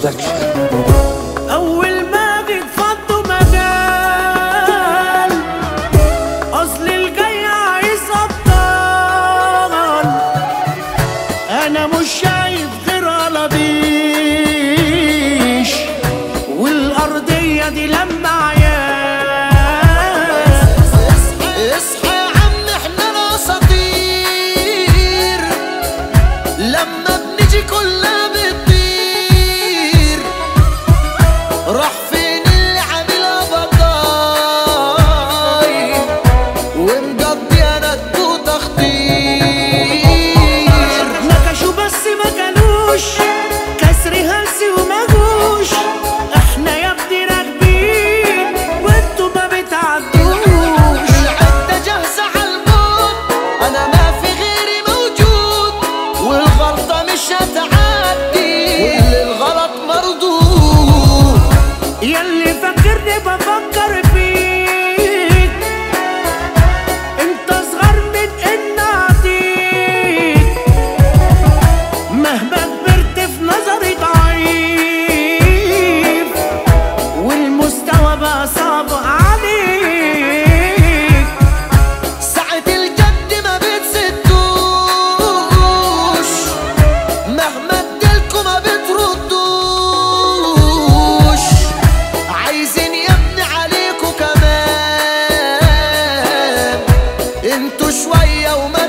برودكشن أول ما بيتفضوا مجال أصل الجاي عايز أبطال أنا مش شايف غير قلبيش والأرضية دي لما عيال اصحى يا عم احنا الاساطير لما بنيجي كلها بتطير راح فين اللي عاملها بطاير ومقضي انا التوت تخطير نكشوا بس ما كانوش كسر هلسي ومجوش احنا يا ابني راكبين وانتوا ما بتعدوش العدة جاهزة عالموت أنا ما في غيري موجود والغلطة مش هتعدي واللي الغلط مردود ياللي فاكرني بفكر فيك انت اصغر من ان اعطيك مهما كبرت في نظري ضعيف والمستوى بقى صعب عليك ساعة الجد ما بتسدوش مهما اديلكوا ما بتردوش عايزين يبني عليكوا كمان انتوا شوية وما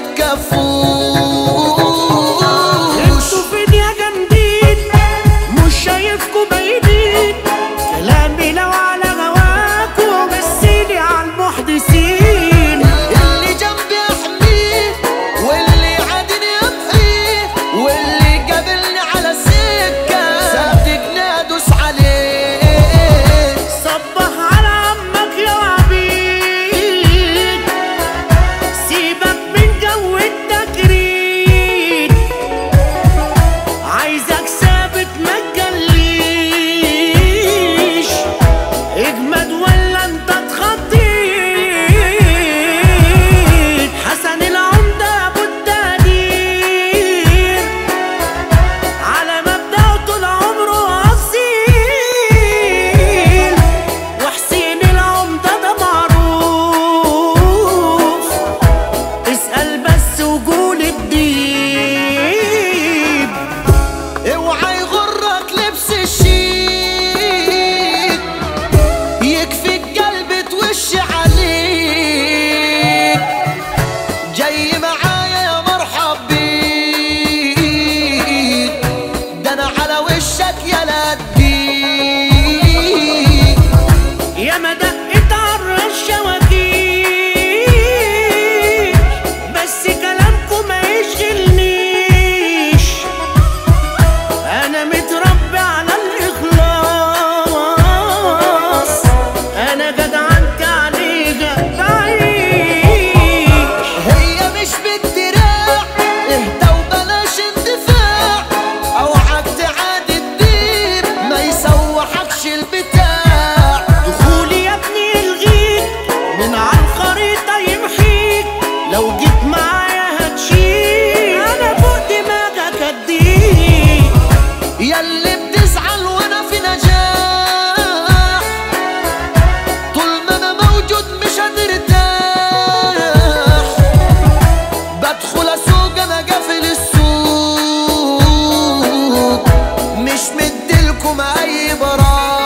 تكفوش انتوا فين يا جامدين مش شايفكوا باينين كلامي لو على غواكوا مثيلي على المحدثين اللي جنبي احميه واللي عادني امحيه واللي قابلني على سكه صدقني ادوس عليه صبح على عمك يا عبيد سيبك من جو التجريد عايزك ثابت ما تجليش اجمد ولا انت اتخضيت حسن العمدة ابو التقدير على مبدأه طول عمره أصيل وحسين العمدة ده معروف اسأل بس وقول الديب اوعى يغرك لبس الشيك يكفي القلب توش عليك جاي معايا يا مرحب بيك ده انا على وشك يا لديك يا ما دقت عر الشواكيش بس كلامكم ما يشغلنيش انا متربي على الاخلاص انا جدعنت عليها بعيش هي مش بالدراع اهدى وبلاش اندفاع اوعك تعادي الديب ما يسوحكش البتاع دخولي يا ابني الغيك من على الخريطة يمحيك لو جيت معايا هتشيل انا فوق دماغك اديك ياللي بتزعل وانا في نجاح طول ما انا موجود مش هترتاح بدخل اسوق انا قافل السوق مش مديلكم اي براح